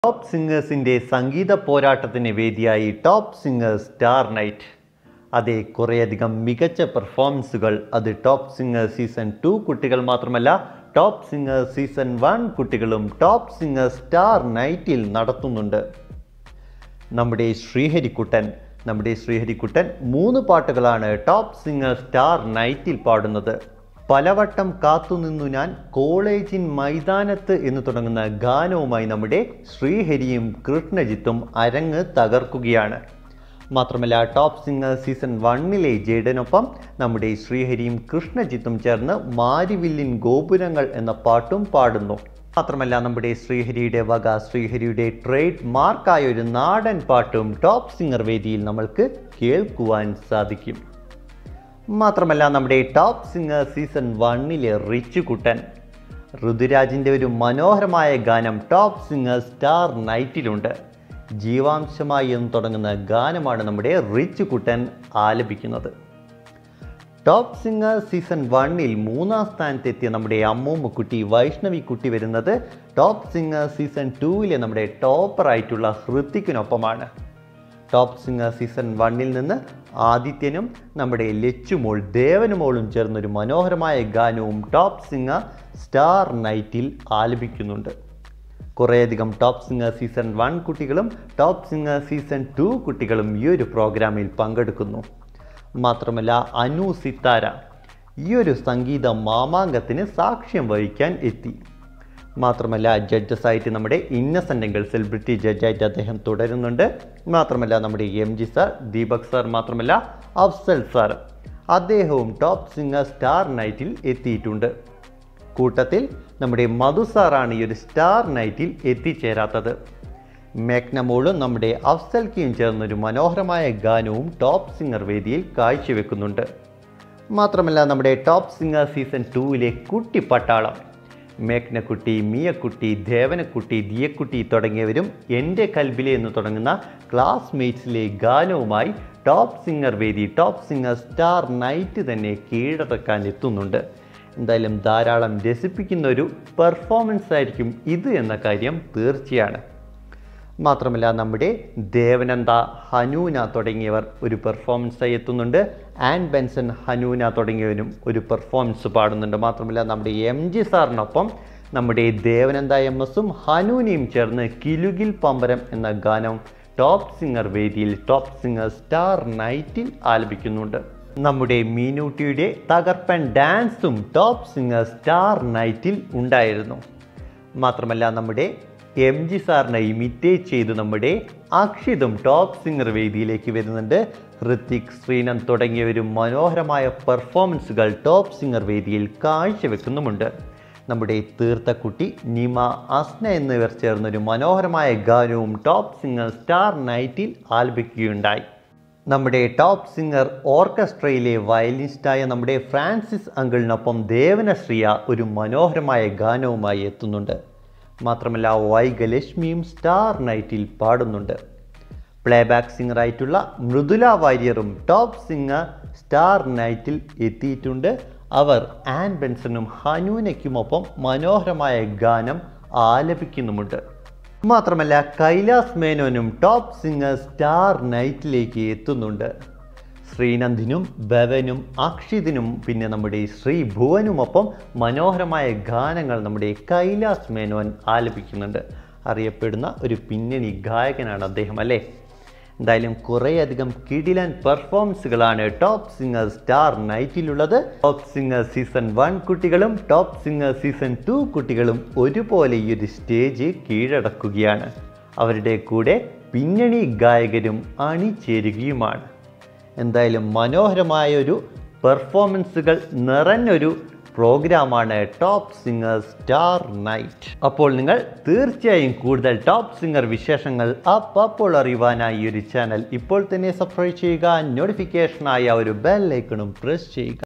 top സിംഗേഴ്സിൻ്റെ സംഗീത പോരാട്ടത്തിന് വേദിയായി top singers star night അതെ കുറേയധികം മികച്ച പെർഫോമൻസുകൾ അത് ടോപ്പ് സിംഗർ സീസൺ ടു കുട്ടികൾ മാത്രമല്ല ടോപ്പ് സിംഗർ സീസൺ വൺ കുട്ടികളും ടോപ്പ് സിംഗർ സ്റ്റാർ നൈറ്റിൽ നടത്തുന്നുണ്ട് നമ്മുടെ ശ്രീഹരിക്കുട്ടൻ നമ്മുടെ ശ്രീഹരിക്കുട്ടൻ മൂന്ന് പാട്ടുകളാണ് ടോപ്പ് സിംഗർ സ്റ്റാർ നൈറ്റിൽ പാടുന്നത് പലവട്ടം കാത്തുനിന്നു ഞാൻ കോളേജിൻ മൈതാനത്ത് എന്ന് തുടങ്ങുന്ന ഗാനവുമായി നമ്മുടെ ശ്രീഹരിയും കൃഷ്ണജിത്തും അരങ്ങ് തകർക്കുകയാണ് മാത്രമല്ല ടോപ്പ് സിംഗർ സീസൺ വണ്ണിലെ ജേഡനൊപ്പം നമ്മുടെ ശ്രീഹരിയും കൃഷ്ണജിത്തും ചേർന്ന് മാരിവില്ലിൻ ഗോപുരങ്ങൾ എന്ന പാട്ടും പാടുന്നു മാത്രമല്ല നമ്മുടെ ശ്രീഹരിയുടെ വക ശ്രീഹരിയുടെ ട്രേഡ് മാർക്കായ ഒരു നാടൻ പാട്ടും ടോപ്പ് സിംഗർ വേദിയിൽ നമ്മൾക്ക് കേൾക്കുവാൻ സാധിക്കും മാത്രമല്ല നമ്മുടെ ടോപ്പ് സിംഗർ സീസൺ വണ്ണിലെ റിച്ചു കുട്ടൻ ഋതുരാജിൻ്റെ ഒരു മനോഹരമായ ഗാനം ടോപ്പ് സിംഗർ സ്റ്റാർ നൈറ്റിലുണ്ട് ജീവാംശമായി എന്ന് തുടങ്ങുന്ന ഗാനമാണ് നമ്മുടെ റിച്ചു കുട്ടൻ ആലപിക്കുന്നത് ടോപ്പ് സിംഗർ സീസൺ വണ്ണിൽ മൂന്നാം സ്ഥാനത്തെത്തിയ നമ്മുടെ അമ്മൂമ്മക്കുട്ടി വൈഷ്ണവി കുട്ടി വരുന്നത് ടോപ്പ് സിംഗർ സീസൺ ടൂവിലെ നമ്മുടെ ടോപ്പറായിട്ടുള്ള ഹൃത്തിക്കിനൊപ്പമാണ് ടോപ്പ് സിംഗർ സീസൺ വണ്ണിൽ നിന്ന് ആദിത്യനും നമ്മുടെ ലച്ചുമോൾ ദേവനുമോളും ചേർന്നൊരു മനോഹരമായ ഗാനവും ടോപ്പ് സിംഗർ സ്റ്റാർ നൈറ്റിൽ ആലപിക്കുന്നുണ്ട് കുറേയധികം ടോപ്പ് സിംഗർ സീസൺ വൺ കുട്ടികളും ടോപ്പ് സിംഗർ സീസൺ ടു കുട്ടികളും ഈ ഒരു പ്രോഗ്രാമിൽ പങ്കെടുക്കുന്നു മാത്രമല്ല അനു സിത്താര ഈ ഒരു സംഗീത മാമാങ്കത്തിന് സാക്ഷ്യം വഹിക്കാൻ എത്തി മാത്രമല്ല ജഡ്ജസായിട്ട് നമ്മുടെ ഇന്നസെൻ്റ് എങ്കിൽ സെലിബ്രിറ്റി ജഡ്ജായിട്ട് അദ്ദേഹം തുടരുന്നുണ്ട് മാത്രമല്ല നമ്മുടെ M G sir Deepak sir മാത്രമല്ല അഫ്സൽ സാർ അദ്ദേഹവും ടോപ്പ് സിംഗർ സ്റ്റാർ നൈറ്റിൽ എത്തിയിട്ടുണ്ട് കൂട്ടത്തിൽ നമ്മുടെ മധു സാറാണ് ഈ ഒരു സ്റ്റാർ നൈറ്റിൽ എത്തിച്ചേരാത്തത് മേഘ്നമോളും നമ്മുടെ അഫ്സൽക്കിയും ചേർന്നൊരു മനോഹരമായ ഗാനവും ടോപ്പ് സിംഗർ വേദിയിൽ കാഴ്ചവെക്കുന്നുണ്ട് മാത്രമല്ല നമ്മുടെ ടോപ്പ് സിംഗർ സീസൺ ടൂവിലെ കുട്ടി പട്ടാളം മേഘ്നക്കുട്ടി മിയക്കുട്ടി ദേവനക്കുട്ടി ദിയക്കുട്ടി തുടങ്ങിയവരും എൻ്റെ കൽബിലെ എന്ന് തുടങ്ങുന്ന ക്ലാസ്മേറ്റ്സിലെ ഗാനവുമായി ടോപ്പ് സിംഗർ വേദി ടോപ്പ് സിംഗർ സ്റ്റാർ നൈറ്റ് തന്നെ കീഴടക്കാൻ എത്തുന്നുണ്ട് എന്തായാലും ധാരാളം രസിപ്പിക്കുന്ന ഒരു പെർഫോമൻസ് ആയിരിക്കും ഇത് എന്ന കാര്യം തീർച്ചയാണ് മാത്രമല്ല നമ്മുടെ ദേവനന്ദ ഹനൂന തുടങ്ങിയവർ ഒരു പെർഫോമൻസായി എത്തുന്നുണ്ട് ആൻ ബെൻസൺ ഹനൂന തുടങ്ങിയവരും ഒരു പെർഫോമൻസ് പാടുന്നുണ്ട് മാത്രമല്ല നമ്മുടെ എം ജി സാറിനൊപ്പം നമ്മുടെ ദേവനന്ദ എം എസും ഹനൂനയും ചേർന്ന് കിലുകിൽ പമ്പരം എന്ന ഗാനം ടോപ്പ് സിംഗർ വേദിയിൽ ടോപ്പ് സിംഗർ സ്റ്റാർ നൈറ്റിൽ ആലപിക്കുന്നുണ്ട് നമ്മുടെ മീനൂട്ടിയുടെ തകർപ്പൻ ഡാൻസും ടോപ്പ് സിംഗർ സ്റ്റാർ നൈറ്റിൽ ഉണ്ടായിരുന്നു മാത്രമല്ല നമ്മുടെ എം ജി സാറിനെ ഇമിറ്റേറ്റ് ചെയ്ത് നമ്മുടെ അക്ഷിതും ടോപ്പ് സിംഗർ വേദിയിലേക്ക് വരുന്നുണ്ട് ഹൃത്തിക് ശ്രീനന്ദ് തുടങ്ങിയവരും മനോഹരമായ പെർഫോമൻസുകൾ ടോപ്പ് സിംഗർ വേദിയിൽ കാഴ്ചവെക്കുന്നുമുണ്ട് നമ്മുടെ തീർത്തക്കുട്ടി നിമ അസ്ന എന്നിവർ ചേർന്നൊരു മനോഹരമായ ഗാനവും ടോപ്പ് സിംഗർ സ്റ്റാർ നൈറ്റിൽ ആലപിക്കുകയുണ്ടായി നമ്മുടെ ടോപ്പ് സിംഗർ ഓർക്കസ്ട്രയിലെ വയലിനിസ്റ്റായ നമ്മുടെ ഫ്രാൻസിസ് അങ്കിളിനൊപ്പം ദേവനശ്രീയ ഒരു മനോഹരമായ ഗാനവുമായി എത്തുന്നുണ്ട് മാത്രമല്ല വൈഗലക്ഷ്മിയും സ്റ്റാർ നൈറ്റിൽ പാടുന്നുണ്ട് പ്ലേബാക്ക് സിംഗറായിട്ടുള്ള മൃദുല വാര്യറും ടോപ്പ് സിംഗർ സ്റ്റാർ നൈറ്റിൽ എത്തിയിട്ടുണ്ട് അവർ ആൻ ബെൻസണും ഹനൂനയ്ക്കുമൊപ്പം മനോഹരമായ ഗാനം ആലപിക്കുന്നുമുണ്ട് മാത്രമല്ല കൈലാസ് മേനോനും ടോപ്പ് സിംഗർ സ്റ്റാർ നൈറ്റിലേക്ക് എത്തുന്നുണ്ട് ശ്രീനന്ദിനും ഭവനും അക്ഷിതിനും പിന്നെ നമ്മുടെ ശ്രീ ഭുവനുമൊപ്പം മനോഹരമായ ഗാനങ്ങൾ നമ്മുടെ കൈലാസ് മേനോൻ ആലപിക്കുന്നുണ്ട് അറിയപ്പെടുന്ന ഒരു പിന്നണി ഗായകനാണ് അദ്ദേഹം അല്ലേ എന്തായാലും കുറേയധികം കിടിലൻ പെർഫോമൻസുകളാണ് ടോപ്പ് സിംഗർ സ്റ്റാർ നൈറ്റിലുള്ളത് ടോപ്പ് സിംഗർ സീസൺ വൺ കുട്ടികളും ടോപ്പ് സിംഗർ സീസൺ ടു കുട്ടികളും ഒരുപോലെ ഈ ഒരു സ്റ്റേജ് കീഴടക്കുകയാണ് അവരുടെ കൂടെ പിന്നണി ഗായകരും അണിചേരുകയുമാണ് എന്തായാലും മനോഹരമായ ഒരു പെർഫോമൻസുകൾ നിറഞ്ഞൊരു പ്രോഗ്രാമാണ് ടോപ്പ് സിംഗർ സ്റ്റാർ നൈറ്റ് അപ്പോൾ നിങ്ങൾ തീർച്ചയായും കൂടുതൽ ടോപ്പ് സിംഗർ വിശേഷങ്ങൾ അപ്പോൾ അറിയുവാനായി ഈ ഒരു ചാനൽ ഇപ്പോൾ തന്നെ സബ്സ്ക്രൈബ് ചെയ്യുക നോട്ടിഫിക്കേഷനായി ആ ഒരു ബെൽ ഐക്കണും പ്രസ് ചെയ്യുക